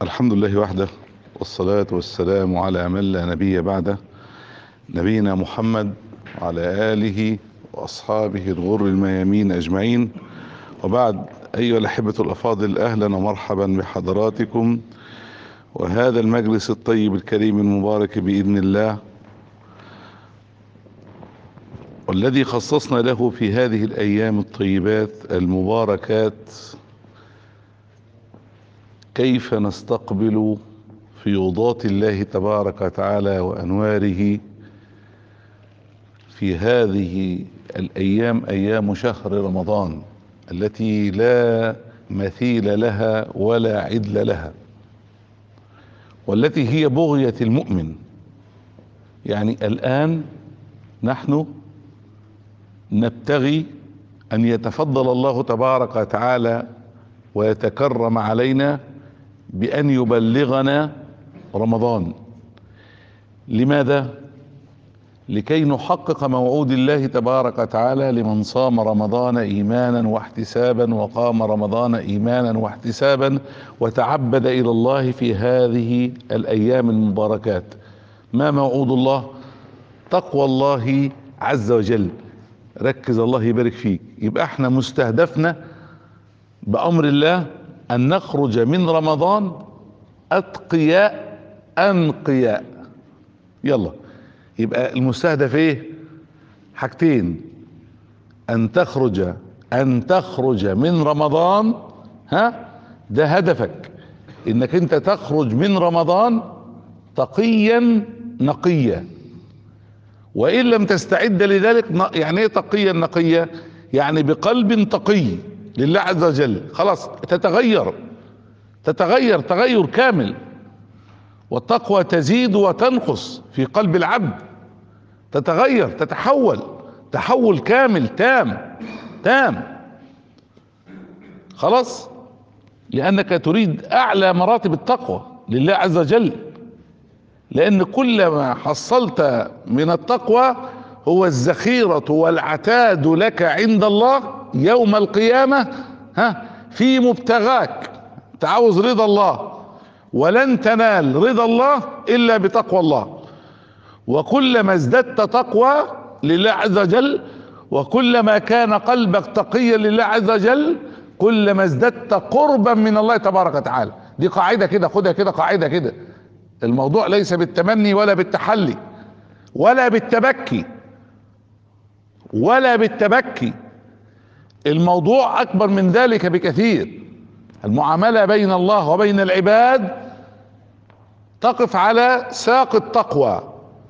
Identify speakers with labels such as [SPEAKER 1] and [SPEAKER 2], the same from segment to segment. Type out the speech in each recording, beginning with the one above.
[SPEAKER 1] الحمد لله وحده والصلاة والسلام على من لا نبي بعده نبينا محمد وعلى آله وأصحابه الغر الميامين أجمعين وبعد أيها الأحبة الأفاضل أهلا ومرحبا بحضراتكم وهذا المجلس الطيب الكريم المبارك بإذن الله والذي خصصنا له في هذه الأيام الطيبات المباركات كيف نستقبل فيوضات الله تبارك وتعالى وانواره في هذه الايام ايام شهر رمضان التي لا مثيل لها ولا عدل لها والتي هي بغية المؤمن يعني الان نحن نبتغي ان يتفضل الله تبارك وتعالى ويتكرم علينا بان يبلغنا رمضان لماذا لكي نحقق موعود الله تبارك وتعالى لمن صام رمضان ايمانا واحتسابا وقام رمضان ايمانا واحتسابا وتعبد الى الله في هذه الايام المباركات ما موعود الله تقوى الله عز وجل ركز الله يبارك فيك يبقى احنا مستهدفنا بامر الله ان نخرج من رمضان اتقياء انقياء يلا يبقى المستهدف ايه حاجتين ان تخرج ان تخرج من رمضان ها ده هدفك انك انت تخرج من رمضان تقيا نقيا وان لم تستعد لذلك يعني ايه تقيا نقيا يعني بقلب تقي لله عز وجل خلاص تتغير تتغير تغير كامل والتقوى تزيد وتنقص في قلب العبد تتغير تتحول تحول كامل تام تام خلاص لانك تريد اعلى مراتب التقوى لله عز وجل لان كل ما حصلت من التقوى هو الذخيرة والعتاد لك عند الله يوم القيامة ها في مبتغاك تعوز رضا الله ولن تنال رضا الله الا بتقوى الله وكلما ازددت تقوى لله عز وجل وكلما كان قلبك تقيا لله عز وجل كلما ازددت قربا من الله تبارك وتعالى دي قاعدة كده خدها كده قاعدة كده الموضوع ليس بالتمني ولا بالتحلي ولا بالتبكي ولا بالتبكي الموضوع اكبر من ذلك بكثير المعاملة بين الله وبين العباد تقف على ساق التقوى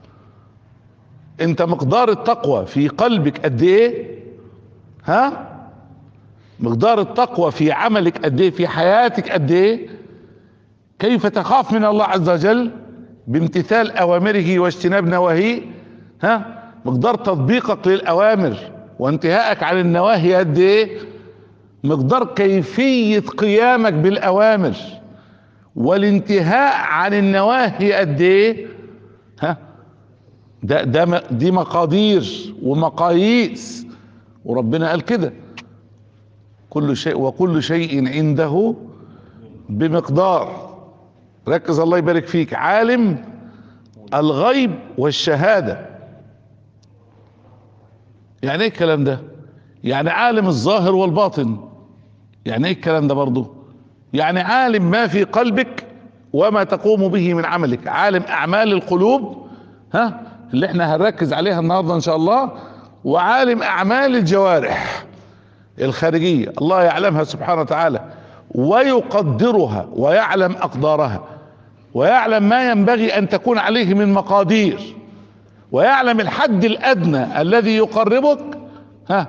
[SPEAKER 1] انت مقدار التقوى في قلبك قد ايه ها مقدار التقوى في عملك قد ايه في حياتك قد ايه كيف تخاف من الله عز وجل بامتثال اوامره واجتناب نواهيه ها مقدار تطبيقك للاوامر وانتهائك عن النواهي قد ايه مقدار كيفية قيامك بالاوامر والانتهاء عن النواهي قد ايه ها ده ده دي مقادير ومقاييس وربنا قال كده كل شيء وكل شيء عنده بمقدار ركز الله يبارك فيك عالم الغيب والشهاده يعني ايه الكلام ده يعني عالم الظاهر والباطن يعني ايه الكلام ده برضه يعني عالم ما في قلبك وما تقوم به من عملك عالم اعمال القلوب ها اللي احنا هنركز عليها النهارده ان شاء الله وعالم اعمال الجوارح الخارجيه الله يعلمها سبحانه وتعالى ويقدرها ويعلم اقدارها ويعلم ما ينبغي ان تكون عليه من مقادير ويعلم الحد الادنى الذي يقربك ها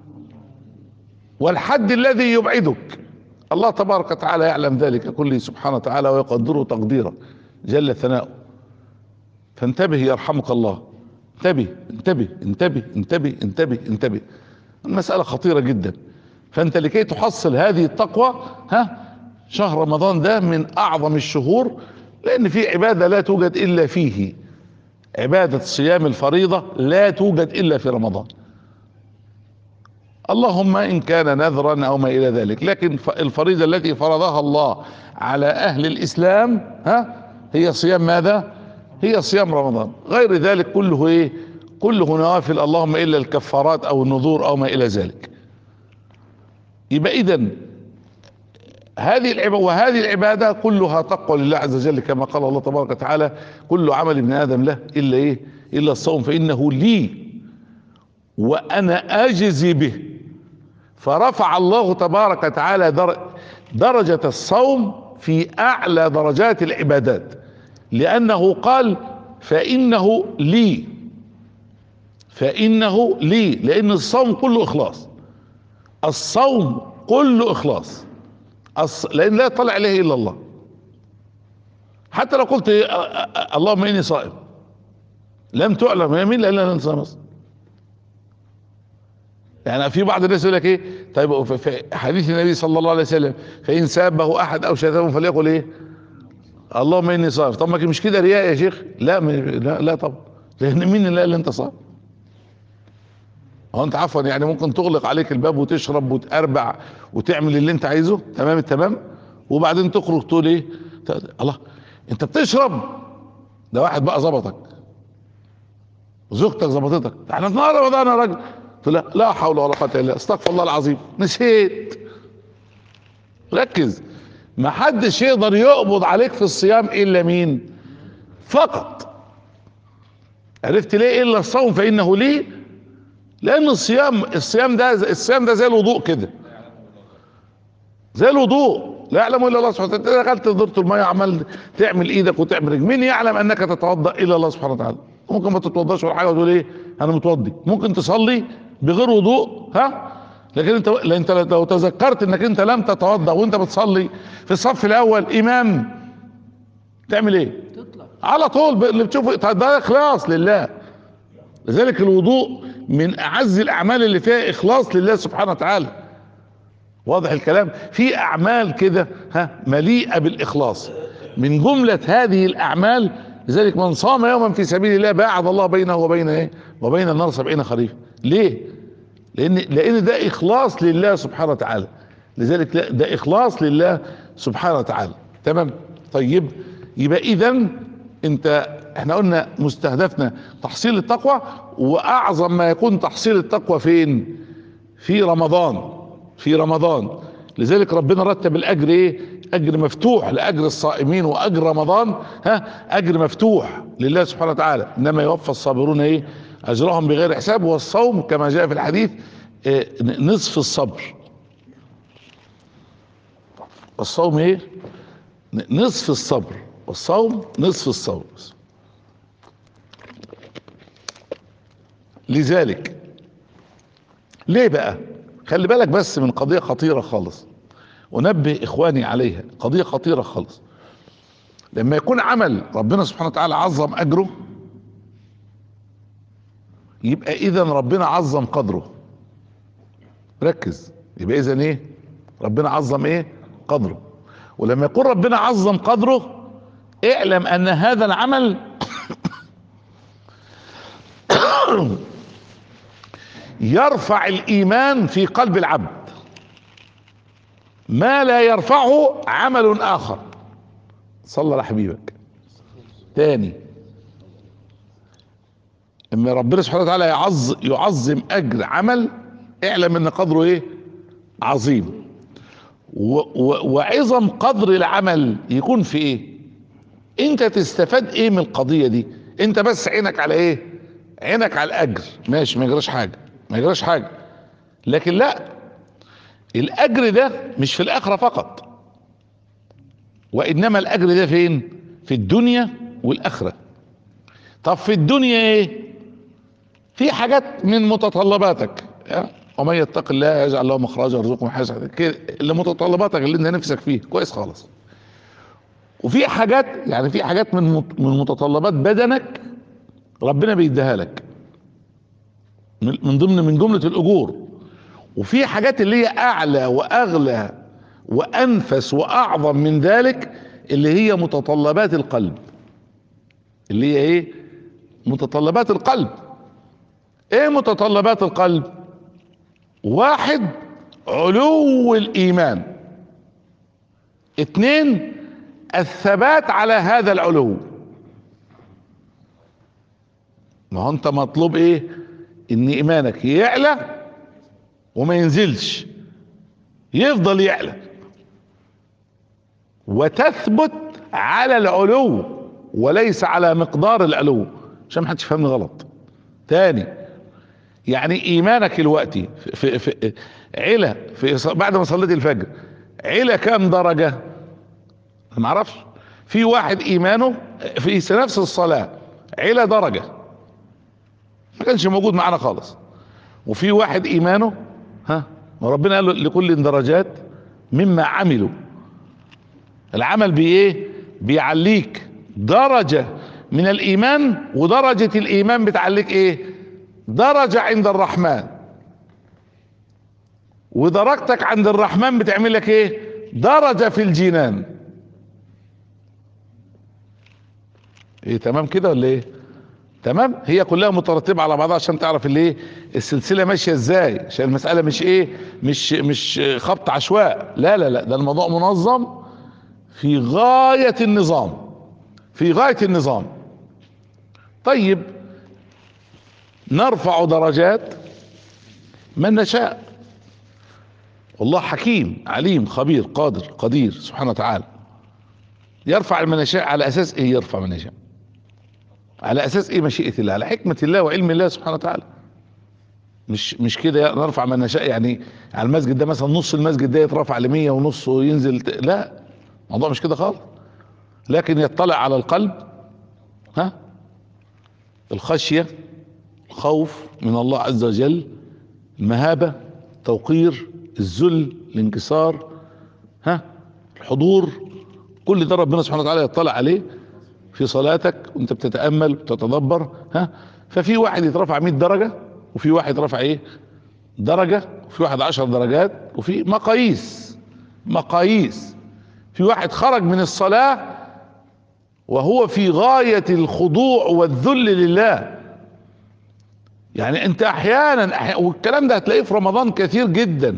[SPEAKER 1] والحد الذي يبعدك الله تبارك وتعالى يعلم ذلك كله سبحانه وتعالى ويقدره تقديرا جل ثناؤه فانتبه يرحمك الله انتبه انتبه انتبه انتبه انتبه انتبه المسألة خطيرة جدا فانت لكي تحصل هذه التقوى ها شهر رمضان ده من اعظم الشهور لان في عبادة لا توجد الا فيه عبادة صيام الفريضة لا توجد الا في رمضان اللهم ان كان نذرا او ما الى ذلك لكن ف- الفريضه التي فرضها الله على اهل الاسلام ها هي صيام ماذا هي صيام رمضان غير ذلك كله ايه كله نوافل اللهم الا الكفارات او النذور او ما الى ذلك يبقى اذا هذه العبادة وهذه العبادة كلها تقوى لله عز وجل كما قال الله تبارك وتعالى كل عمل ابن آدم له إلا إيه إلا الصوم فإنه لي وأنا أجزي به فرفع الله تبارك وتعالى در- درجة الصوم في أعلى درجات العبادات لأنه قال فإنه لي فإنه لي لأن الصوم كله إخلاص الصوم كله إخلاص الص- لان لا يطلع عليه الا الله حتى لو قلت إيه، أ- أ- اللهم اني صائم لم تعلم يمين الا انت صائم يعني في بعض الناس يقول لك ايه طيب في- في حديث النبي صلى الله عليه وسلم فان سابه احد او شتمه فليقل ايه اللهم اني صائم طب ما كان مش كده رياء يا شيخ لا م- لا, لا طبعا لان مين اللي قال انت صائم هو انت عفوا يعني ممكن تغلق عليك الباب وتشرب وتأربع وتعمل اللي انت عايزه تمام التمام وبعدين تخرج تقول ايه ت- الله انت بتشرب ده واحد بقى ظبطك زوجتك ظبطتك ده احنا في نهار رمضان يا راجل قلت لا لا حول ولا قوه الا بالله استغفر الله العظيم نسيت ركز ما حدش يقدر يقبض عليك في الصيام الا مين فقط عرفت ليه الا الصوم فانه لي لان الصيام الصيام ده الصيام ده زي الوضوء كده زي الوضوء لا يعلم الا الله سبحانه وتعالى دخلت دورة الميه عمال تعمل ايدك وتعمل رجل مين يعلم انك تتوضا الا الله سبحانه وتعالى ممكن ما تتوضاش ولا حاجه وتقول ايه انا متوضي ممكن تصلي بغير وضوء ها لكن انت لا انت لو تذكرت انك انت لم تتوضا وانت بتصلي في الصف الاول امام تعمل ايه
[SPEAKER 2] تطلع
[SPEAKER 1] على طول ب- اللي بتشوفه طيب ده اخلاص لله لذلك الوضوء من اعز الاعمال اللي فيها اخلاص لله سبحانه وتعالى واضح الكلام في اعمال كده ها مليئه بالاخلاص من جمله هذه الاعمال لذلك من صام يوما في سبيل الله باعد الله بينه وبين ايه وبين النار سبعين خريف ليه لان لان ده اخلاص لله سبحانه وتعالى لذلك لا- ده اخلاص لله سبحانه وتعالى تمام طيب يبقى اذا انت احنا قلنا مستهدفنا تحصيل التقوى واعظم ما يكون تحصيل التقوى فين في رمضان في رمضان لذلك ربنا رتب الاجر ايه اجر مفتوح لاجر الصائمين واجر رمضان ها اجر مفتوح لله سبحانه وتعالى انما يوفى الصابرون ايه اجرهم بغير حساب والصوم كما جاء في الحديث إيه نصف الصبر الصوم ايه ن- نصف الصبر والصوم نصف الصبر لذلك ليه بقى خلي بالك بس من قضية خطيرة خالص ونبه اخواني عليها قضية خطيرة خالص لما يكون عمل ربنا سبحانه وتعالى عظم اجره يبقى اذا ربنا عظم قدره ركز يبقى اذا ايه ربنا عظم ايه قدره ولما يكون ربنا عظم قدره اعلم ان هذا العمل يرفع الايمان في قلب العبد ما لا يرفعه عمل اخر صلى على حبيبك تاني اما ربنا سبحانه وتعالى يعظ يعظم اجر عمل اعلم ان قدره ايه عظيم و و وعظم قدر العمل يكون في ايه انت تستفاد ايه من القضيه دي انت بس عينك على ايه عينك على الاجر ماشي ما يجراش حاجه ما يجراش حاجه لكن لا الاجر ده مش في الاخره فقط وانما الاجر ده فين في الدنيا والاخره طب في الدنيا ايه في حاجات من متطلباتك ومن يتق الله يجعل له مخرجا يرزقه من حيث كده اللي متطلباتك اللي انت نفسك فيه كويس خالص وفي حاجات يعني في حاجات من مت- من متطلبات بدنك ربنا بيديها لك من من ضمن من جمله الاجور وفي حاجات اللي هي اعلى واغلى وانفس واعظم من ذلك اللي هي متطلبات القلب اللي هي ايه متطلبات القلب ايه متطلبات القلب واحد علو الايمان اتنين الثبات على هذا العلو ما هو انت مطلوب ايه ان ايمانك يعلى وما ينزلش يفضل يعلى وتثبت على العلو وليس على مقدار العلو عشان ما حدش يفهمني غلط تاني يعني ايمانك دلوقتي في, في, في علا في بعد ما صليت الفجر علا كام درجه ما اعرفش في واحد ايمانه في نفس الصلاه علا درجه ما كانش موجود معانا خالص وفي واحد ايمانه ها وربنا قال لكل درجات مما عملوا العمل بايه بيعليك درجة من الايمان ودرجة الايمان بتعليك ايه درجة عند الرحمن ودرجتك عند الرحمن بتعمل لك ايه درجة في الجنان ايه تمام كده ولا ايه تمام هي كلها مترتبه على بعضها عشان تعرف اللي ايه السلسله ماشيه ازاي عشان المساله مش ايه مش مش خبط عشواء لا لا لا ده الموضوع منظم في غايه النظام في غايه النظام طيب نرفع درجات من نشاء والله حكيم عليم خبير قادر قدير سبحانه وتعالى يرفع من يشاء على اساس ايه يرفع من يشاء على اساس ايه مشيئه الله على حكمه الله وعلم الله سبحانه وتعالى مش مش كده نرفع من نشاء يعني على المسجد ده مثلا نص المسجد ده يترفع ل 100 ونصه ينزل ت... لا الموضوع مش كده خالص لكن يطلع على القلب ها الخشيه الخوف من الله عز وجل المهابه توقير الذل الانكسار ها الحضور كل ده ربنا سبحانه وتعالى يطلع عليه في صلاتك وانت بتتامل وتتدبر ها ففي واحد يترفع 100 درجه وفي واحد رفع ايه درجه وفي واحد 10 درجات وفي مقاييس مقاييس في واحد خرج من الصلاه وهو في غايه الخضوع والذل لله يعني انت احيانا, أحيانا والكلام ده هتلاقيه في رمضان كثير جدا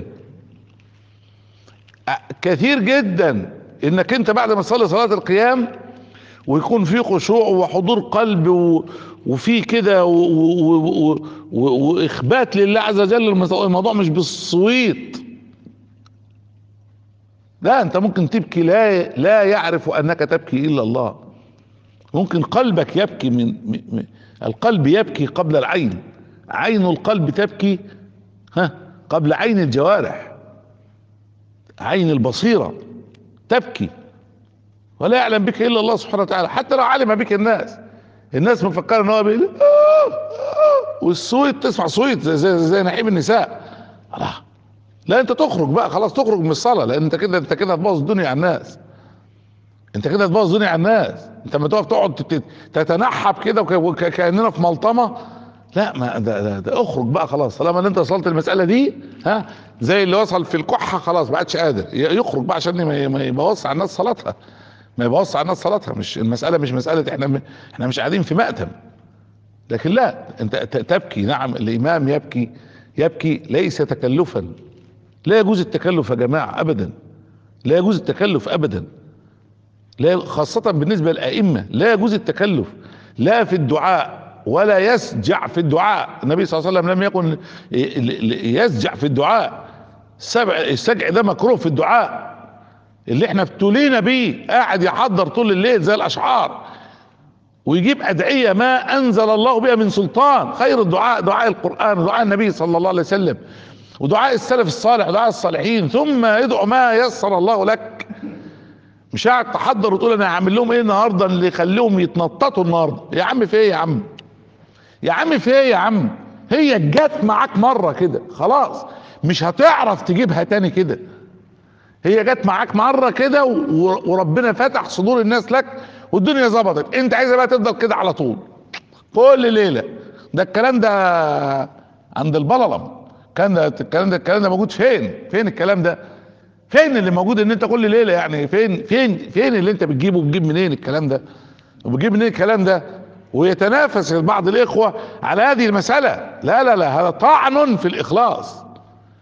[SPEAKER 1] كثير جدا انك انت بعد ما تصلي صلاه القيام ويكون في خشوع وحضور قلب و... وفي كده و... و... واخبات لله عز وجل الموضوع مش بالصويت لا انت ممكن تبكي لا لا يعرف انك تبكي الا الله ممكن قلبك يبكي من, من القلب يبكي قبل العين عين القلب تبكي ها قبل عين الجوارح عين البصيره تبكي ولا يعلم بك الا الله سبحانه وتعالى حتى لو علم بك الناس الناس مفكره ان هو بيقول والصويت تسمع صويت زي, زي, زي نحيب النساء لا لا انت تخرج بقى خلاص تخرج من الصلاه لان انت كده انت كده هتبوظ الدنيا على الناس انت كده هتبوظ الدنيا على الناس انت لما تقف تقعد تتنحب كده وكاننا في ملطمه لا ما ده, ده, ده اخرج بقى خلاص طالما ان انت وصلت المساله دي ها زي اللي وصل في الكحه خلاص ما عادش قادر يخرج بقى عشان ما يبوظش على الناس صلاتها ما يبوظش على الناس صلاتها مش المساله مش مساله احنا احنا مش قاعدين في مأتم لكن لا انت تبكي نعم الامام يبكي يبكي ليس تكلفا لا يجوز التكلف يا جماعه ابدا لا يجوز التكلف ابدا لا خاصة بالنسبة للأئمة لا يجوز التكلف لا في الدعاء ولا يسجع في الدعاء النبي صلى الله عليه وسلم لم يكن يسجع في الدعاء السبع السجع ده مكروه في الدعاء اللي احنا ابتلينا بيه قاعد يحضر طول الليل زي الاشعار ويجيب ادعيه ما انزل الله بها من سلطان خير الدعاء دعاء القران ودعاء النبي صلى الله عليه وسلم ودعاء السلف الصالح ودعاء الصالحين ثم ادعو ما يسر الله لك مش قاعد تحضر وتقول انا هعمل لهم ايه النهارده اللي يخليهم يتنططوا النهارده يا عم في ايه يا عم يا عم في ايه يا عم هي جت معاك مره كده خلاص مش هتعرف تجيبها تاني كده هي جت معاك مره كده وربنا فتح صدور الناس لك والدنيا ظبطت انت عايزها بقى تفضل كده على طول كل ليله ده الكلام ده عند البللم كان ده الكلام ده الكلام ده موجود فين فين الكلام ده فين اللي موجود ان انت كل ليله يعني فين فين فين اللي انت بتجيبه بتجيب منين الكلام ده وبتجيب منين الكلام ده ويتنافس بعض الاخوه على هذه المساله لا لا لا هذا طعن في الاخلاص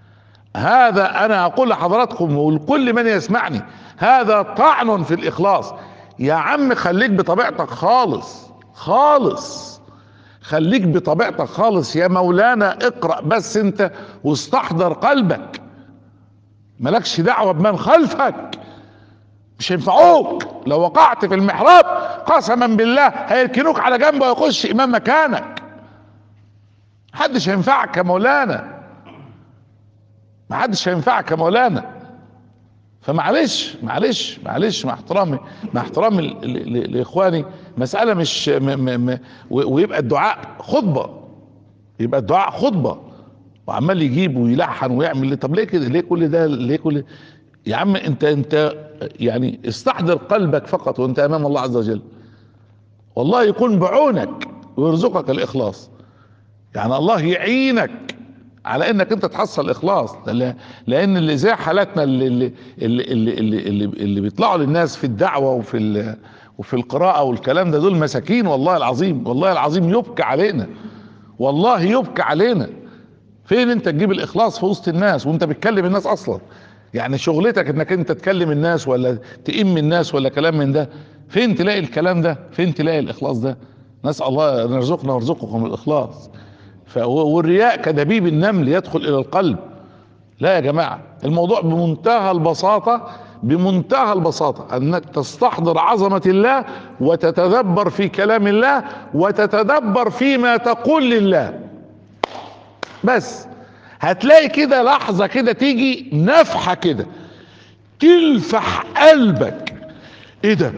[SPEAKER 1] هذا انا اقول لحضراتكم ولكل من يسمعني هذا طعن في الاخلاص يا عم خليك بطبيعتك خالص خالص خليك بطبيعتك خالص يا مولانا اقرأ بس انت واستحضر قلبك ملكش دعوة بمن خلفك مش هينفعوك لو وقعت في المحراب قسما بالله هيركنوك على جنب ويخش امام مكانك محدش هينفعك يا مولانا محدش هينفعك يا مولانا فمعلش معلش معلش مع احترامي مع احترامي ل- ل- لاخواني مساله مش م م م و- ويبقى الدعاء خطبه يبقى الدعاء خطبه وعمال يجيب ويلحن ويعمل ليه طب ليه كده ليه كل ده ليه كل يا عم انت انت يعني استحضر قلبك فقط وانت امام الله عز وجل والله يكون بعونك ويرزقك الاخلاص يعني الله يعينك على انك انت تحصل الاخلاص لا- لان اللي زي حالاتنا اللي اللي اللي اللي, اللي, اللي, اللي بيطلعوا للناس في الدعوه وفي ال- وفي القراءه والكلام ده دول مساكين والله العظيم والله العظيم يبكى علينا والله يبكى علينا فين انت تجيب الاخلاص في وسط الناس وانت بتكلم الناس اصلا يعني شغلتك انك انت تكلم الناس ولا تئم الناس ولا كلام من ده فين تلاقي الكلام ده فين تلاقي الاخلاص ده نسال الله ان يرزقنا ويرزقكم الاخلاص ف- والرياء كدبيب النمل يدخل الى القلب لا يا جماعه الموضوع بمنتهى البساطه بمنتهى البساطه انك تستحضر عظمه الله وتتدبر في كلام الله وتتدبر فيما تقول لله بس هتلاقي كده لحظه كده تيجي نفحه كده تلفح قلبك ايه ده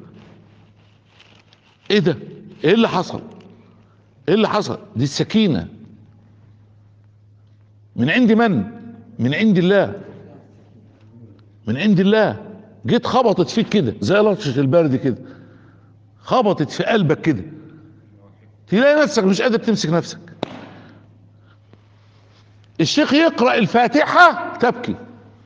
[SPEAKER 1] ايه ده ايه اللي حصل ايه اللي حصل دي السكينه من عند من من عند الله من عند الله جيت خبطت فيك كده زي لطشه البرد كده خبطت في قلبك كده تلاقي نفسك مش قادر تمسك نفسك الشيخ يقرأ الفاتحة تبكي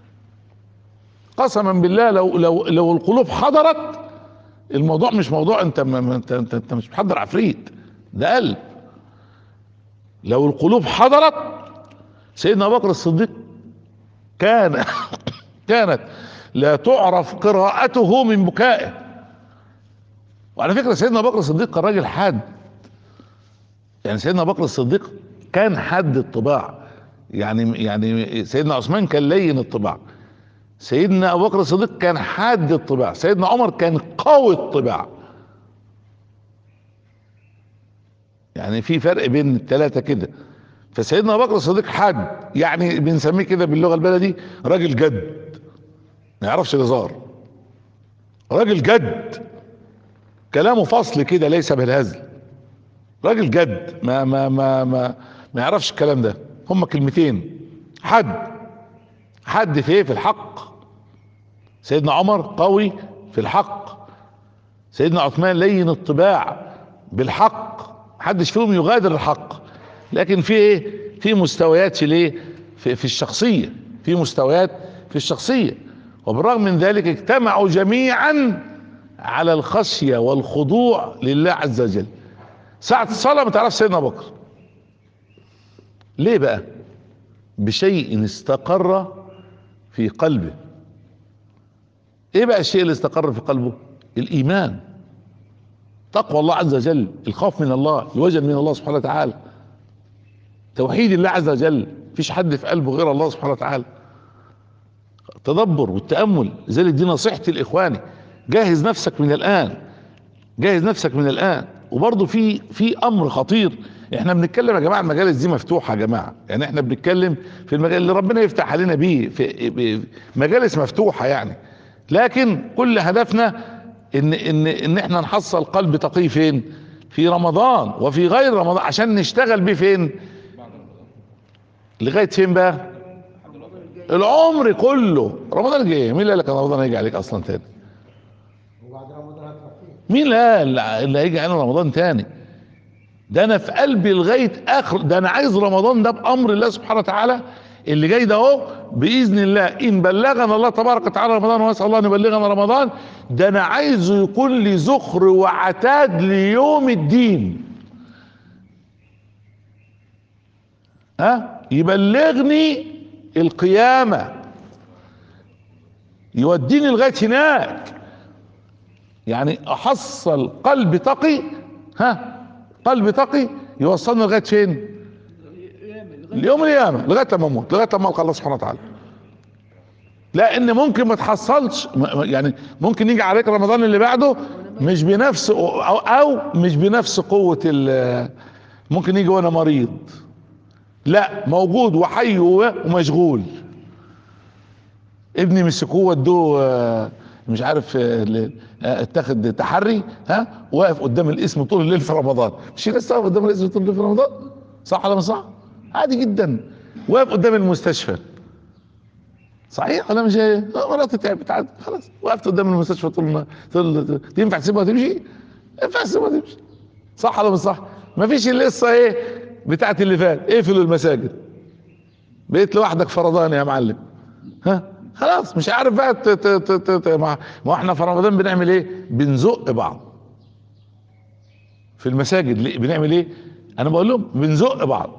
[SPEAKER 1] قسما بالله لو لو لو القلوب حضرت الموضوع مش موضوع انت ما ما- انت انت, انت مش محضر عفريت ده قلب لو القلوب حضرت سيدنا ابو بكر الصديق كان كانت لا تعرف قراءته من بكائه وعلى فكره سيدنا ابو بكر الصديق كان راجل حاد يعني سيدنا ابو بكر الصديق كان حد الطباع يعني يعني سيدنا عثمان كان لين الطباع سيدنا ابو بكر الصديق كان حاد الطباع سيدنا عمر كان قوي الطباع يعني في فرق بين الثلاثه كده فسيدنا ابو بكر الصديق حاد يعني بنسميه كده باللغه البلدي راجل جد ما يعرفش الهزار راجل جد كلامه فصل كده ليس بالهزل راجل جد ما ما ما ما ما يعرفش الكلام ده هما كلمتين حد حد في ايه في الحق سيدنا عمر قوي في الحق سيدنا عثمان لين الطباع بالحق محدش فيهم يغادر الحق لكن في ايه في مستويات في الايه في, في الشخصيه في مستويات في الشخصيه وبالرغم من ذلك اجتمعوا جميعا على الخشيه والخضوع لله عز وجل ساعة الصلاة ما تعرفش سيدنا أبو بكر ليه بقى بشيء استقر في قلبه ايه بقى الشيء اللي استقر في قلبه الايمان تقوى الله عز وجل الخوف من الله الوجل من الله سبحانه وتعالى توحيد الله عز وجل مفيش حد في قلبه غير الله سبحانه وتعالى التدبر والتامل لذلك دي نصيحتي لاخواني جهز نفسك من الان جهز نفسك من الان وبرضه في في امر خطير احنا بنتكلم يا جماعه المجالس دي مفتوحه يا جماعه يعني احنا بنتكلم في المجال اللي ربنا يفتح علينا بيه في في مجالس مفتوحه يعني لكن كل هدفنا ان ان ان احنا نحصل قلب تقي فين في رمضان وفي غير رمضان عشان نشتغل بيه فين لغايه فين بقى العمر كله رمضان جاي مين اللي قال لك ان رمضان هيجي عليك اصلا تاني
[SPEAKER 2] وبعد رمضان هتروح فين؟
[SPEAKER 1] مين اللي قال اللي هيجي علينا رمضان تاني ده انا في قلبي لغايه اخر ده انا عايز رمضان ده بامر الله سبحانه وتعالى اللي جاي ده اهو باذن الله ان بلغنا الله تبارك وتعالى رمضان ونسال الله ان يبلغنا رمضان ده انا عايزه يكون لي ذخر وعتاد ليوم الدين ها يبلغني القيامة يوديني لغاية هناك يعني احصل قلب تقي ها قلب تقي يوصلني لغاية فين اليوم القيامة لغاية لما اموت لغاية لما القى الله سبحانه وتعالى لا ان ممكن ما تحصلش م- م- يعني ممكن يجي عليك رمضان اللي بعده مش بنفس او, أو مش بنفس قوة ال- ممكن يجي وانا مريض لا موجود وحي و- ومشغول ابني مسكوه ودوه آه، مش عارف آه، ل- آه، اتاخد تحري ها واقف قدام الاسم طول الليل في رمضان مش في ناس واقف قدام الاسم طول الليل في رمضان صح ولا مش صح عادي جدا واقف قدام المستشفى صحيح ولا مش هي؟ مراتي تعبت عادي خلاص وقفت قدام المستشفى طول النهار طول تنفع تسيبها تمشي؟ ما ينفعش تسيبها تمشي صح ولا مش صح؟ ما فيش القصه ايه بتاعت اللي فات اقفلوا المساجد بقيت لوحدك فرضان يا معلم ها خلاص مش عارف بقى ت- ت- ت- ت- ت- ما ما احنا في رمضان بنعمل ايه؟ بنزق بعض في المساجد ليه؟ بنعمل ايه؟ انا بقول لهم بنزق بعض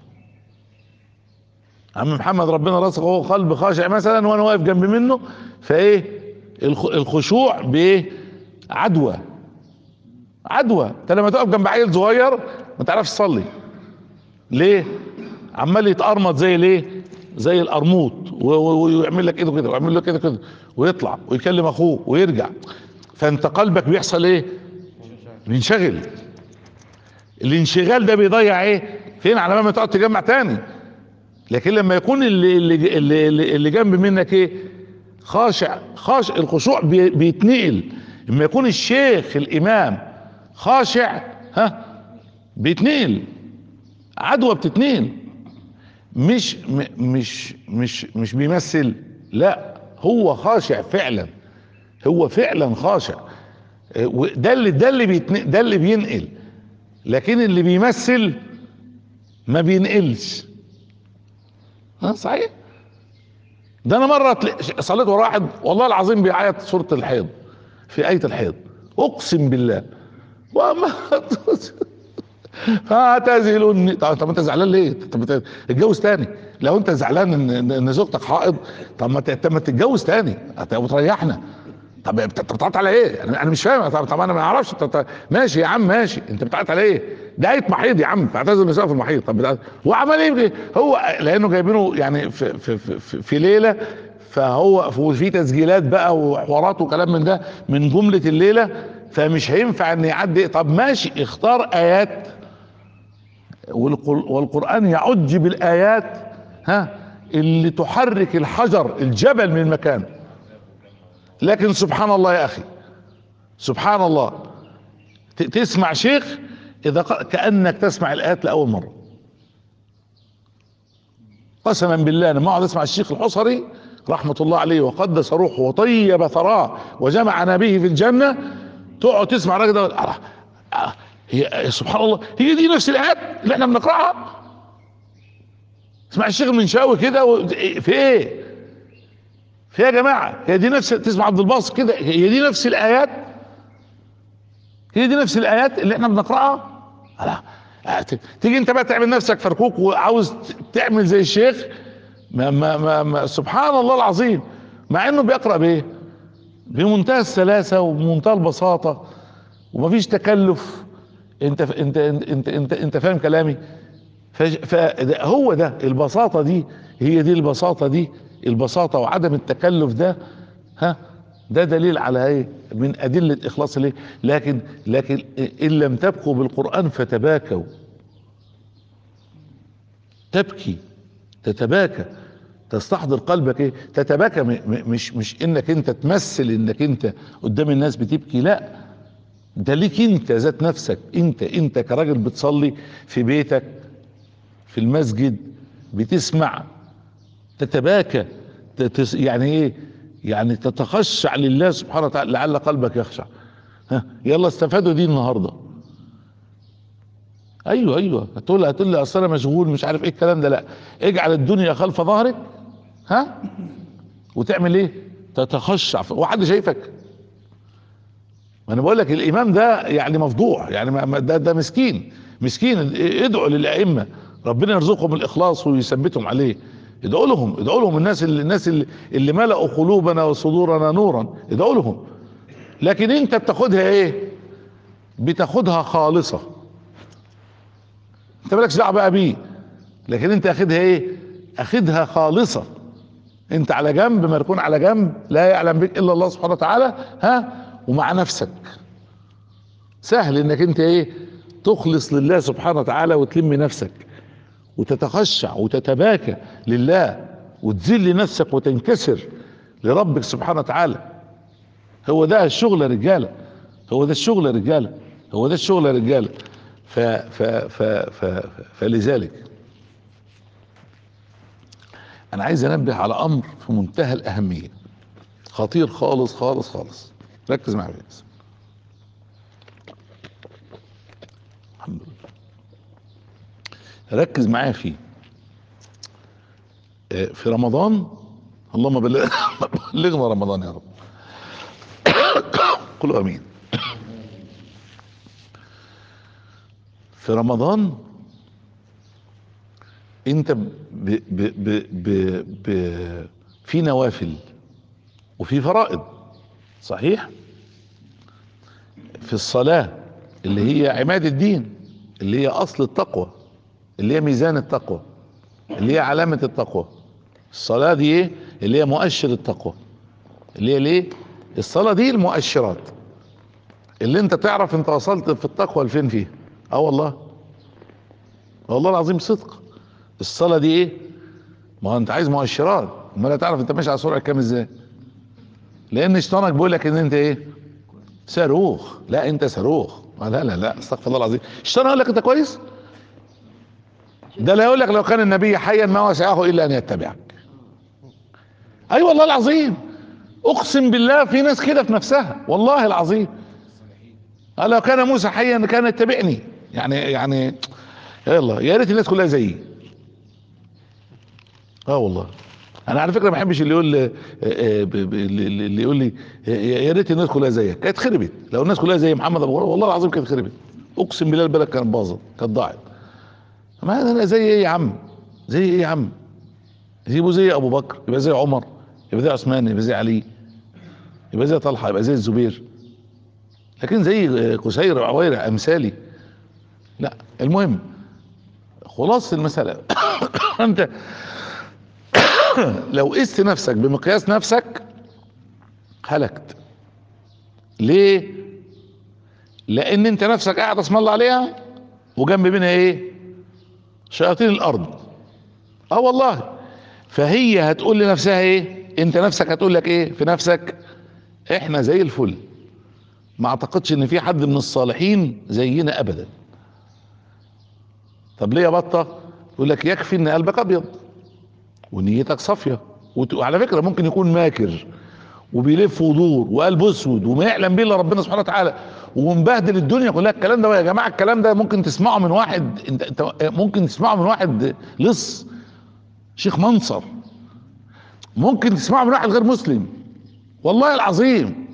[SPEAKER 1] عم محمد ربنا رزقه هو قلب خاشع مثلا وانا واقف جنب منه فايه الخ- الخشوع بايه عدوى عدوى انت لما تقف جنب عيل صغير ما تعرفش تصلي ليه عمال يتقرمط زي ليه زي القرموط و- و- ويعمل لك ايده كده ويعمل لك كده كده ويطلع ويكلم اخوه ويرجع فانت قلبك بيحصل ايه بينشغل الانشغال ده بيضيع ايه فين على ما تقعد تجمع تاني لكن لما يكون اللي اللي اللي, اللي اللي جنب منك ايه خاشع خاشع الخشوع بي- بيتنقل لما يكون الشيخ الامام خاشع ها بيتنقل عدوى بتتنقل مش م- مش مش مش بيمثل لا هو خاشع فعلا هو فعلا خاشع اه، وده اللي ده اللي بيتنقل ده اللي بينقل لكن اللي بيمثل ما بينقلش ها صحيح ده انا مره تل- صليت ورا واحد والله العظيم بيعيط سوره الحيض في ايه الحيض اقسم بالله وما فاعتزلوني طب طب انت زعلان ليه؟ طب انت اتجوز تاني لو انت زعلان ان ان إن زوجتك حائض طب ما ت- طب ما تتجوز تاني هت- وتريحنا طب انت أنت بتعيط على ايه؟ انا أنا مش فاهم طب, طب انا ما اعرفش أنت- أنت- ماشي يا عم ماشي انت بتعيط على ايه؟ ده آية محيض يا عم تعتزل النساء في المحيض طب بتعيط- هو عمل ايه؟ هو لانه جايبينه يعني في في في, في, في ليله فهو في تسجيلات بقى وحوارات وكلام من ده من جمله الليله فمش هينفع ان يعدي طب ماشي اختار ايات والقر- والقرآن يعج بالآيات ها اللي تحرك الحجر الجبل من مكانه لكن سبحان الله يا أخي سبحان الله ت- تسمع شيخ إذا ق- كأنك تسمع الآيات لأول مرة قسما بالله أنا ما أقعد أسمع الشيخ الحصري رحمة الله عليه وقدس روحه وطيب ثراه وجمعنا به في الجنة تقعد تسمع الراجل ده آه، آه، هي سبحان الله هي دي نفس الآيات اللي احنا بنقرأها اسمع الشيخ المنشاوي كده و- في ايه في إيه يا جماعة هي دي نفس تسمع عبد الباسط كده هي دي نفس الآيات هي دي نفس الآيات اللي احنا بنقرأها لا آه، ت- تيجي انت بقى تعمل نفسك فركوك وعاوز ت- تعمل زي الشيخ ما ما ما ما سبحان الله العظيم مع انه بيقرأ بايه بمنتهى السلاسة وبمنتهى البساطة ومفيش تكلف انت انت انت انت انت, انت فاهم كلامي فهو ده البساطة دي هي دي البساطة دي البساطة وعدم التكلف ده ها ده دليل على ايه من ادلة اخلاص الايه لكن لكن ان لم تبقوا بالقرآن فتباكوا تبكي تتباكى تستحضر قلبك ايه تتباكى م- م- مش مش انك انت تمثل انك انت قدام الناس بتبكي لا ده ليك انت ذات نفسك انت انت كراجل بتصلي في بيتك في المسجد بتسمع تتباكى تتس يعني ايه يعني تتخشع لله سبحانه وتعالى لعل قلبك يخشع ها يلا استفادوا دي النهارده ايوه ايوه هتقول لي هتقول لي اصل انا مشغول مش عارف ايه الكلام ده لا اجعل الدنيا خلف ظهرك ها وتعمل ايه تتخشع في- وحد شايفك ما انا بقول لك الامام ده يعني مفضوح يعني ما- ما- ده ده مسكين مسكين ادعوا للائمه ربنا يرزقهم الاخلاص ويثبتهم عليه ادعوا لهم ادعوا لهم الناس اللي الناس اللي, اللي ملأوا قلوبنا وصدورنا نورا ادعوا لهم لكن انت بتاخدها ايه بتاخدها خالصة انت مالكش دعوه بقى بيه لكن انت اخدها ايه اخدها خالصة انت على جنب مركون على جنب لا يعلم بك الا الله سبحانه وتعالى ها ومع نفسك سهل انك انت ايه تخلص لله سبحانه وتعالى وتلم نفسك وتتخشع وتتباكى لله وتذل نفسك وتنكسر لربك سبحانه وتعالى هو ده الشغل يا رجاله هو ده الشغل يا رجاله هو ده الشغل يا رجاله ف ف ف ف فلذلك انا عايز انبه على امر في منتهى الاهميه خطير خالص خالص خالص ركز معايا بس الحمد لله ركز معايا فيه آه، في رمضان اللهم بلغ بلغنا رمضان يا رب قولوا امين في رمضان انت ب ب ب ب ب في نوافل وفي فرائض صحيح في الصلاة اللي هي عماد الدين اللي هي اصل التقوى اللي هي ميزان التقوى اللي هي علامة التقوى الصلاة دي ايه اللي هي مؤشر التقوى اللي هي ليه الصلاة دي المؤشرات اللي انت تعرف انت وصلت في التقوى لفين فيها اه والله والله العظيم صدق الصلاة دي ايه ما هو انت عايز مؤشرات امال هتعرف انت ماشي على سرعة كام ازاي لان شيطانك بيقول لك ان انت ايه صاروخ لا انت صاروخ آه لا لا لا استغفر الله العظيم الشيطان يقول لك انت كويس ده لا يقول لك لو كان النبي حيا ما وسعه الا ان يتبعك اي أيوة والله العظيم اقسم بالله في ناس كده في نفسها والله العظيم قال لو كان موسى حيا كان يتبعني يعني يعني يلا يا ريت الناس كلها زيي اه والله انا على فكره ما بحبش اللي يقول آه، آه، ب- ب- اللي اللي يقول لي آه، يا ريت الناس كلها زيك كانت خربت لو الناس كلها زي محمد ابو هريره والله العظيم كانت خربت اقسم بالله البلد كانت باظت كانت ضاعت ما انا زي ايه يا عم زي ايه يا عم يبقوا زي ابو بكر يبقى زي عمر يبقى زي عثمان يبقى زي علي يبقى زي طلحه يبقى زي الزبير لكن زي قسير وعويرة امثالي لا المهم خلاصة المسألة انت لو قست نفسك بمقياس نفسك هلكت ليه لان انت نفسك قاعد اسم الله عليها وجنب منها ايه شياطين الارض اه والله فهي هتقول لنفسها ايه انت نفسك هتقول لك ايه في نفسك احنا زي الفل ما اعتقدش ان في حد من الصالحين زينا ابدا طب ليه يا بطه يقول لك يكفي ان قلبك ابيض ونيتك صافيه وت- وعلى فكره ممكن يكون ماكر وبيلف ودور وقلبه اسود وما يعلم به الا ربنا سبحانه وتعالى ومبهدل الدنيا كلها الكلام ده يا جماعه الكلام ده ممكن تسمعه من واحد انت, انت ممكن تسمعه من واحد لص شيخ منصر ممكن تسمعه من واحد غير مسلم والله العظيم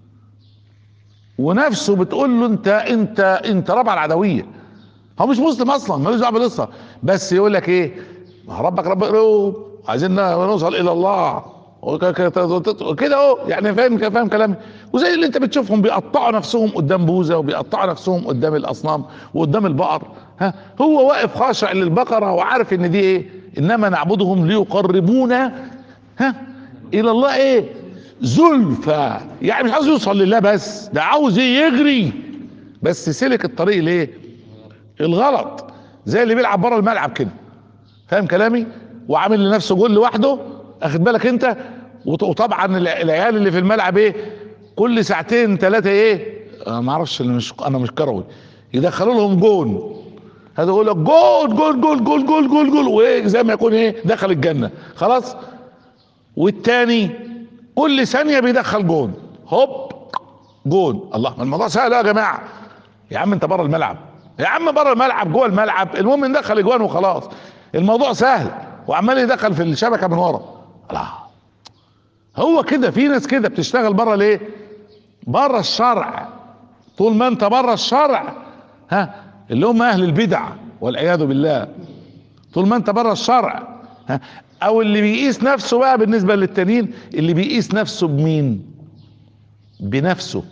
[SPEAKER 1] ونفسه بتقول له انت انت انت رابع العدويه هو مش مسلم اصلا ملوش دعوه بالقصه بس يقول لك ايه ما هو ربك رب قلوب عايزين نوصل الى الله وك- ك- كده اهو يعني فاهم فاهم كلامي وزي اللي انت بتشوفهم بيقطعوا نفسهم قدام بوذا وبيقطعوا نفسهم قدام الاصنام وقدام البقر ها هو واقف خاشع للبقره وعارف ان دي ايه انما نعبدهم ليقربونا ها الى الله ايه زلفى يعني مش عاوز يوصل لله بس ده عاوز ايه يجري بس سلك الطريق ليه الغلط زي اللي بيلعب بره الملعب كده فاهم كلامي وعامل لنفسه جول لوحده اخد بالك انت وط- وطبعا الع- العيال اللي في الملعب ايه كل ساعتين ثلاثه ايه انا ما اعرفش اللي مش انا مش كروي يدخلوا لهم جون هذا يقول لك جول جول جول جول جول جول جول وايه زي ما يكون ايه دخل الجنه خلاص والتاني كل ثانيه بيدخل جون هوب جون الله ما الموضوع سهل يا جماعه يا عم انت بره الملعب يا عم بره الملعب جوه الملعب المهم ندخل اجوان وخلاص الموضوع سهل وعمال يدخل في الشبكه من ورا الله هو كده في ناس كده بتشتغل بره ليه بره الشرع طول ما انت بره الشرع ها اللي هم اهل البدع والعياذ بالله طول ما انت بره الشرع ها او اللي بيقيس نفسه بقى بالنسبة للتانيين اللي بيقيس نفسه بمين بنفسه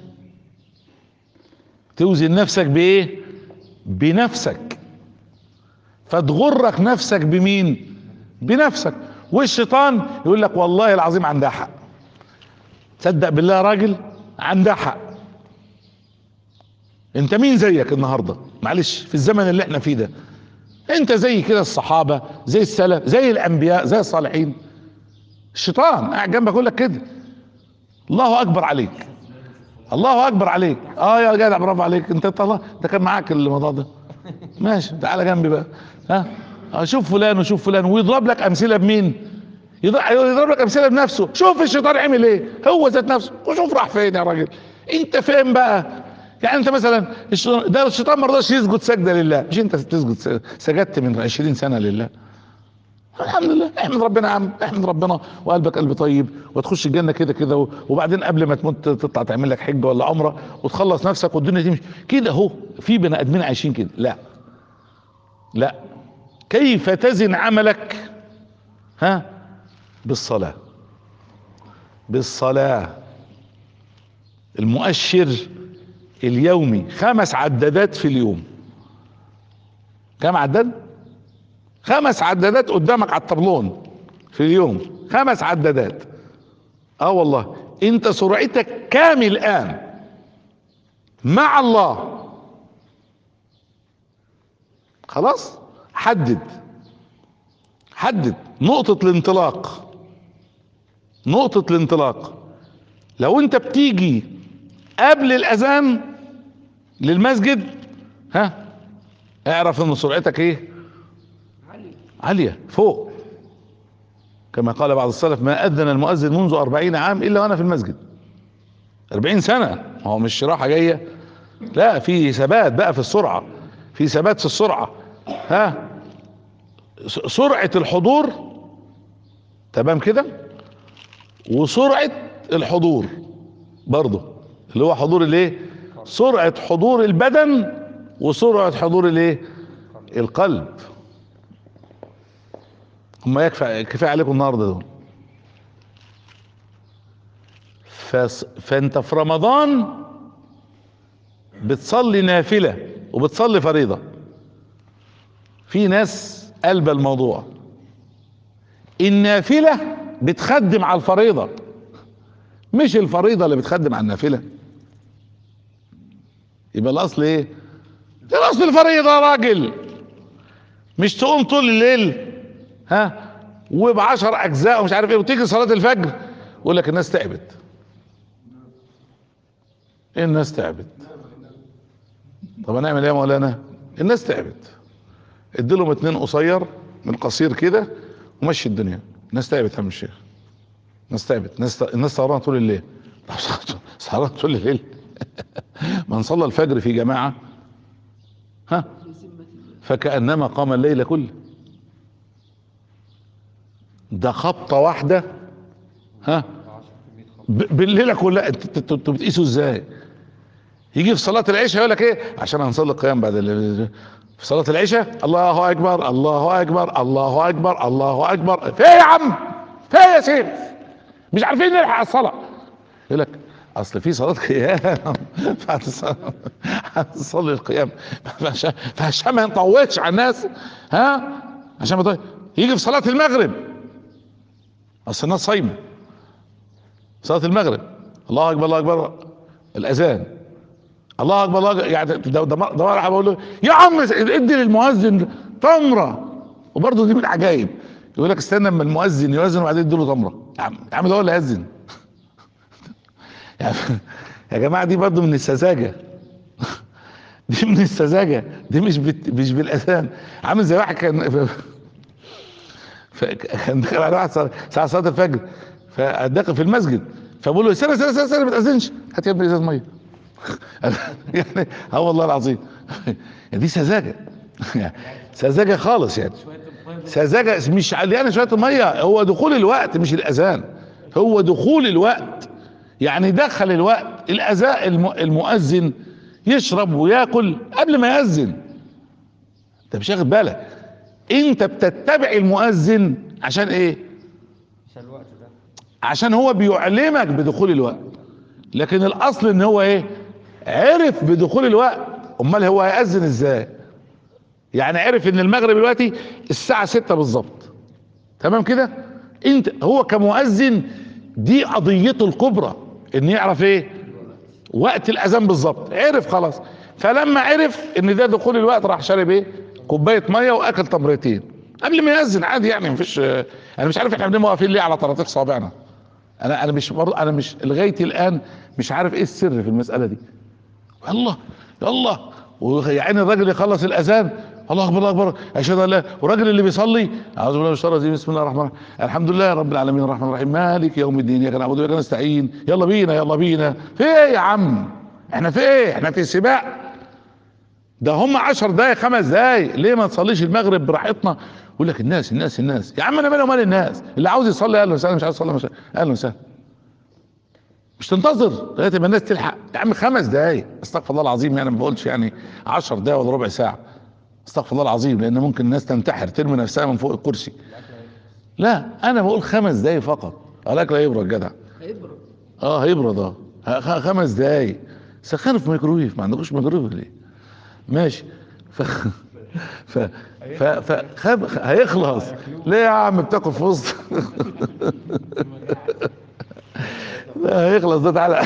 [SPEAKER 1] توزن نفسك بايه بنفسك فتغرك نفسك بمين بنفسك والشيطان يقول لك والله العظيم عندها حق تصدق بالله يا راجل عندها حق انت مين زيك النهارده معلش في الزمن اللي احنا فيه ده انت زي كده الصحابه زي السلف زي الانبياء زي الصالحين الشيطان قاعد جنبك يقول لك كده الله اكبر عليك الله اكبر عليك اه يا جدع برافو عليك انت طلع ده كان معاك الموضوع ده ماشي تعالى جنبي بقى ها آه، شوف فلان وشوف فلان ويضرب لك امثله بمين يضرب يضرب لك امثله بنفسه شوف الشيطان عمل ايه هو ذات نفسه وشوف راح فين يا راجل انت فين بقى يعني انت مثلا الشيطان- ده الشيطان ما رضاش يسجد سجده لله مش انت تسجد س- سجدت من 20 سنه لله الحمد لله احمد ربنا يا عم احمد ربنا وقلبك قلب طيب وتخش الجنه كده كده و- وبعدين قبل ما تموت تطلع تعمل لك حجه ولا عمره وتخلص نفسك والدنيا تمشي كده اهو في بني ادمين عايشين كده لا لا كيف تزن عملك ها بالصلاه بالصلاه المؤشر اليومي خمس عدادات في اليوم كم عداد خمس عدادات قدامك على الطابلون في اليوم خمس عدادات اه والله انت سرعتك كام الان مع الله خلاص حدد حدد نقطة الانطلاق نقطة الانطلاق لو انت بتيجي قبل الاذان للمسجد ها اعرف ان سرعتك ايه عالية فوق كما قال بعض السلف ما أذن المؤذن منذ أربعين عام إلا وأنا في المسجد أربعين سنة ما هو مش راحة جاية لا في ثبات بقى في السرعة في ثبات في السرعة ها س- سرعة الحضور تمام كده وسرعة الحضور برضه اللي هو حضور الايه سرعة حضور البدن وسرعة حضور الايه القلب هم يكفي كفايه عليكم النهارده دول فس فانت في رمضان بتصلي نافله وبتصلي فريضه في ناس قلب الموضوع النافله بتخدم على الفريضه مش الفريضه اللي بتخدم على النافله يبقى الاصل ايه الاصل الفريضه يا راجل مش تقوم طول الليل ها وبعشر اجزاء ومش عارف ايه وتيجي صلاه الفجر يقول لك الناس تعبت ايه الناس تعبت طب هنعمل ايه يا مولانا الناس تعبت اديلهم اتنين قصير من قصير كده ومشي الدنيا الناس تعبت يا عم الشيخ الناس تعبت الناس الناس سهرانه طول الليل سهرانه طول الليل من صلى الفجر في جماعه ها فكانما قام الليل كله ده خبطه واحده ها ب- بالليله كلها انت- انت- انتوا بتقيسوا ازاي يجي في صلاه العشاء يقول لك ايه عشان هنصلي القيام بعد ال- في صلاه العشاء الله اكبر الله اكبر الله اكبر الله اكبر في إيه يا عم في إيه يا شيخ مش عارفين نلحق الصلاه يقول لك اصل في صلاه قيام فهتصلي هتصلي القيام فعشان فعشان ما نطولش على الناس ها عشان ما يطول. يجي في صلاه المغرب اصل الناس صايمه صلاه المغرب الله اكبر الله اكبر الاذان الله اكبر الله أكبر. يعني ده ده ده مرة بقول له يا عم ادي للمؤذن تمره وبرضه دي من العجائب يقول لك استنى اما المؤذن يؤذن وبعدين ادي له تمره يا عم يا عم ده هو اللي يأذن يعني يا جماعه دي برضه من السذاجه دي من السذاجه دي مش بت... مش بالاذان عامل زي واحد كان ف- كان داخل على واحد صار- ساعه صلاه الفجر فداخل في المسجد فبقول له استنى استنى استنى استنى ما تاذنش هات يا ابني ازازه ميه يعني اه والله العظيم دي سذاجه سذاجه خالص يعني سذاجه مش يعني شويه الميه هو دخول الوقت مش الاذان هو دخول الوقت يعني دخل الوقت الاذان الم- المؤذن يشرب وياكل قبل ما يأذن انت مش واخد بالك انت بتتبع المؤذن عشان ايه
[SPEAKER 2] عشان الوقت ده
[SPEAKER 1] عشان هو بيعلمك بدخول الوقت لكن الاصل ان هو ايه عرف بدخول الوقت امال هو هيأذن ازاي يعني عرف ان المغرب دلوقتي الساعة ستة بالظبط تمام كده انت هو كمؤذن دي قضيته الكبرى ان يعرف ايه وقت الاذان بالظبط عرف خلاص فلما عرف ان ده دخول الوقت راح شارب ايه كوبايه ميه واكل تمرتين قبل ما يأذن عادي يعني مفيش انا مش عارف احنا بنبقى واقفين ليه على طراطيق صوابعنا انا انا مش برضه انا مش لغايه الان مش عارف ايه السر في المساله دي يلا يلا ويعني الراجل يخلص الاذان الله اكبر الله اكبر اشهد ان لا والراجل اللي بيصلي اعوذ بالله من الشيطان الرجيم بسم الله الرحمن الرحيم الحمد لله رب العالمين الرحمن الرحيم مالك يوم الدين اياك نعبد واياك نستعين يلا بينا يلا بينا في ايه يا عم احنا في ايه احنا في سباق ده هم عشر دقايق خمس دقايق ليه ما تصليش المغرب براحتنا يقول لك الناس الناس الناس يا عم انا مالي ومال الناس اللي عاوز يصلي اهلا وسهلا مش عاوز يصلي مش اهلا وسهلا مش تنتظر لغايه ما الناس تلحق يا عم خمس دقايق استغفر الله العظيم يعني ما بقولش يعني عشر دقايق ولا ربع ساعه استغفر الله العظيم لان ممكن الناس تنتحر ترمي نفسها من فوق الكرسي لا انا بقول خمس دقايق فقط الاكل هيبرد جدع
[SPEAKER 3] هيبرد
[SPEAKER 1] اه هيبرد اه ه- خ- خمس دقايق سخنه في ميكرويف ما عندكوش ميكرويف ليه ماشي ف ف ف ف خب... خ- هيخلص ليه يا عم بتاكل في وسط لا هيخلص ده تعالى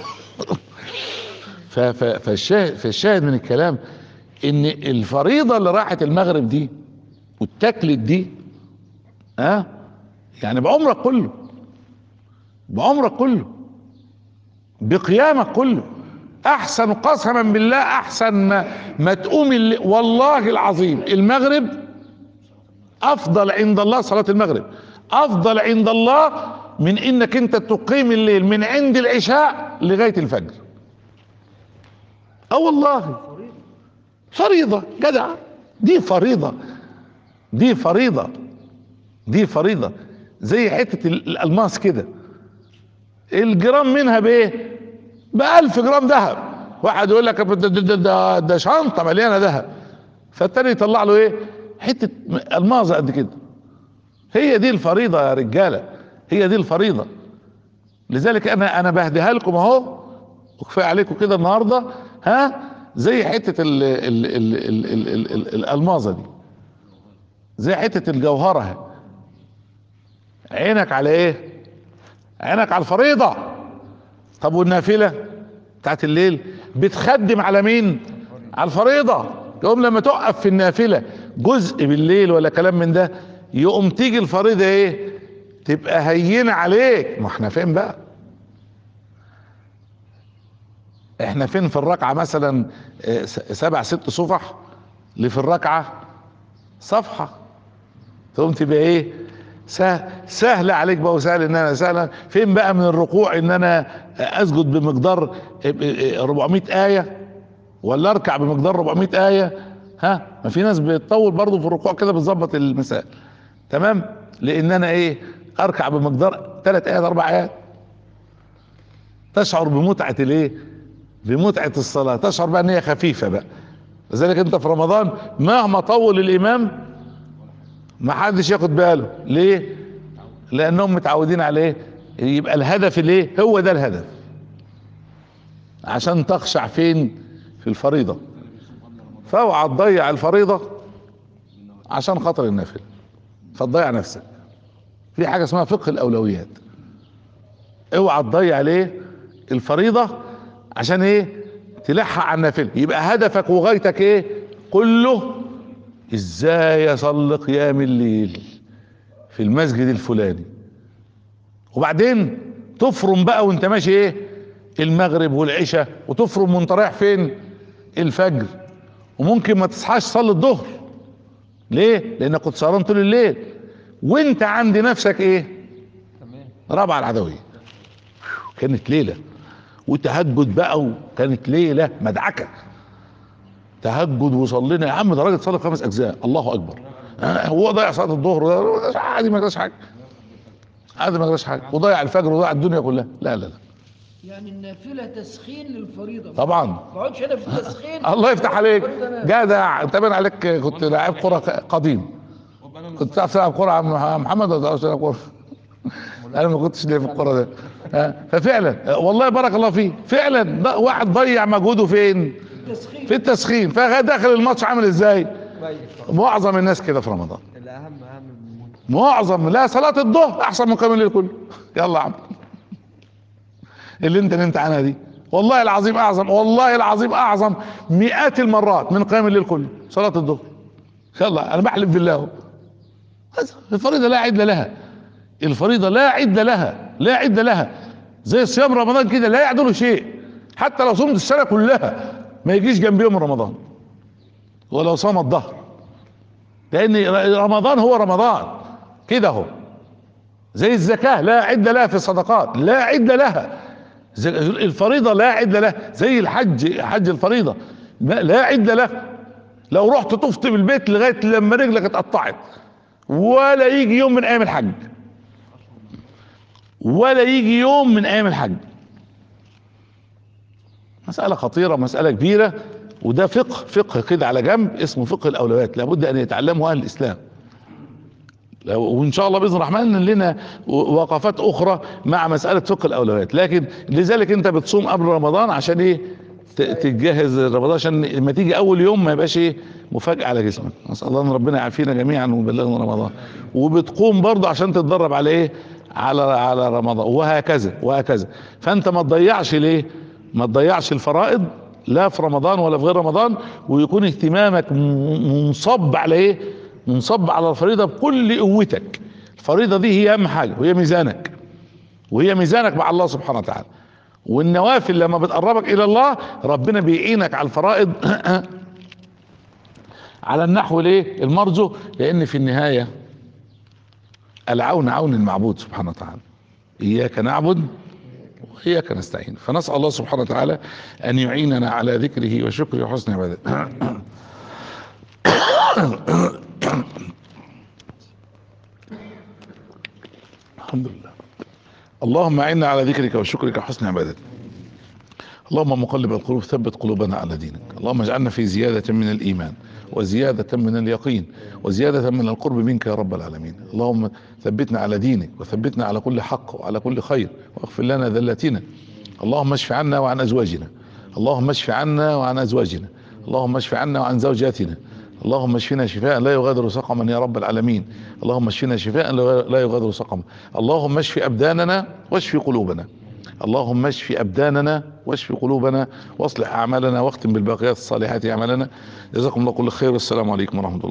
[SPEAKER 1] ف... ف... فالشاهد فالشاهد من الكلام ان الفريضه اللي راحت المغرب دي واتاكلت دي ها أه؟ يعني بعمرك كله بعمرك كله بقيامك كله احسن قسما بالله احسن ما, ما تقوم اللي والله العظيم المغرب افضل عند الله صلاة المغرب افضل عند الله من انك انت تقيم الليل من عند العشاء لغاية الفجر اه والله فريضة جدع دي فريضة دي فريضة دي فريضة زي حتة ال- الالماس كده الجرام منها بايه بألف جرام ذهب واحد يقول لك ده, ده, ده, ده شنطة مليانة ذهب فالتاني يطلع له ايه حتة الماظة قد كده هي دي الفريضة يا رجالة هي دي الفريضة لذلك انا انا بهديها لكم اهو وكفايه عليكم كده النهارده ها زي حته ال ال ال ال ال ال ال الالماظه دي زي حته الجوهره اهي. عينك على ايه عينك على الفريضه طب والنافله بتاعت الليل بتخدم على مين على الفريضه يقوم لما تقف في النافله جزء بالليل ولا كلام من ده يقوم تيجي الفريضه ايه تبقى هينه عليك ما احنا فين بقى احنا فين في الركعه مثلا آه، س- سبع ست صفح اللي في الركعه صفحه تقوم تبقى ايه سهل سهل عليك بقى وسهل ان انا سهل فين بقى من الركوع ان انا اسجد بمقدار 400 ايه ولا اركع بمقدار 400 ايه ها ما في ناس بتطول برضه في الركوع كده بتظبط المسائل تمام لان انا ايه اركع بمقدار ثلاث ايات اربع ايات تشعر بمتعه الايه بمتعه الصلاه تشعر بقى ان هي خفيفه بقى لذلك انت في رمضان مهما طول الامام ما حدش ياخد باله ليه لانهم متعودين عليه يبقى الهدف الايه هو ده الهدف عشان تخشع فين في الفريضه فاوعى تضيع الفريضه عشان خاطر النافله فتضيع نفسك في حاجه اسمها فقه الاولويات اوعى تضيع ليه الفريضه عشان ايه تلحق على النافله يبقى هدفك وغايتك ايه كله ازاي اصلي قيام الليل في المسجد الفلاني وبعدين تفرم بقى وانت ماشي ايه المغرب والعشاء وتفرم وانت رايح فين الفجر وممكن ما تصحاش تصلي الظهر ليه لانك كنت سهران طول الليل وانت عند نفسك ايه
[SPEAKER 2] تمام
[SPEAKER 1] رابعه العدويه كانت ليله وتهجد بقى وكانت ليله مدعكه تهجد وصلينا يا عم ده راجل صلى خمس اجزاء الله اكبر آه، هو ضيع صلاه الظهر ده عادي ما جراش حاجه عادي ما جراش حاجه وضيع الفجر وضيع الدنيا كلها لا لا لا
[SPEAKER 3] يعني النافله تسخين للفريضه
[SPEAKER 1] طبعا
[SPEAKER 3] ما اقعدش انا في التسخين
[SPEAKER 1] الله يفتح عليك
[SPEAKER 3] الفريضة أنا-
[SPEAKER 1] جدع انت باين عليك كنت لاعب كره قديم كنت بتعرف تلعب كره يا عم محمد ولا بتعرف تلعب كره انا ما كنتش ليه في القرى ده ها؟ ففعلا آه، والله بارك الله فيه فعلا ده واحد ضيع مجهوده فين
[SPEAKER 3] تسخين
[SPEAKER 1] في التسخين فداخل الماتش عامل ازاي
[SPEAKER 2] كويس
[SPEAKER 1] معظم الناس كده في رمضان
[SPEAKER 2] الاهم اهم من المهم.
[SPEAKER 1] معظم لا صلاة الظهر احسن من قيام الليل كله يلا يا عم اللي انت نمت عنها دي والله العظيم اعظم والله العظيم اعظم مئات المرات من قيام الليل كله صلاة الظهر يلا انا بحلف بالله اهو. بس الفريضة لا عدة لها الفريضة لا عدة لها لا عدة لها زي صيام رمضان كده لا يعدل شيء حتى لو صمت السنة كلها ما يجيش جنب يوم رمضان ولو صام الظهر لان رمضان هو رمضان كده اهو زي الزكاة لا عدة لها في الصدقات لا عدة لها زي الفريضة لا عدة لها زي الحج حج الفريضة ما- لا عدة لها لو رحت طفت بالبيت لغاية لما رجلك اتقطعت ولا يجي يوم من ايام الحج ولا يجي يوم من ايام الحج مسألة خطيرة مسألة كبيرة وده فقه فقه كده على جنب اسمه فقه الاولويات لابد ان يتعلمه اهل الاسلام لو- وان شاء الله باذن الرحمن لنا وقفات اخرى مع مساله فقه الاولويات لكن لذلك انت بتصوم قبل رمضان عشان ايه ت- تتجهز رمضان عشان لما تيجي اول يوم ما يبقاش ايه مفاجاه على جسمك نسال الله ان ربنا يعافينا جميعا ويبلغنا رمضان وبتقوم برضه عشان تتدرب على ايه على على رمضان وهكذا وهكذا فانت ما تضيعش ليه ما تضيعش الفرائض لا في رمضان ولا في غير رمضان ويكون اهتمامك م- منصب على ايه منصب على الفريضه بكل قوتك الفريضه دي هي اهم حاجه وهي ميزانك وهي ميزانك مع الله سبحانه وتعالى والنوافل لما بتقربك الى الله ربنا بيعينك على الفرائض على النحو الايه المرجو لان في النهايه العون عون المعبود سبحانه وتعالى اياك نعبد واياك نستعين فنسال الله سبحانه وتعالى ان يعيننا على ذكره وشكره وحسن عبادته الحمد لله اللهم اعنا على ذكرك وشكرك وحسن عبادتك اللهم مقلب القلوب ثبت قلوبنا على دينك اللهم اجعلنا في زيادة من الإيمان وزيادة من اليقين وزيادة من القرب منك يا رب العالمين اللهم ثبتنا على دينك وثبتنا على كل حق وعلى كل خير واغفر لنا ذلاتنا اللهم اشف عنا وعن أزواجنا اللهم اشف عنا وعن أزواجنا اللهم اشف عنا وعن زوجاتنا اللهم اشفنا شفاء لا يغادر سقما يا رب العالمين اللهم اشفنا شفاء لا يغادر سقما اللهم اشف أبداننا واشف قلوبنا اللهم اشف ابداننا واشف قلوبنا واصلح اعمالنا واختم بالباقيات الصالحات اعمالنا جزاكم الله كل خير والسلام عليكم ورحمه الله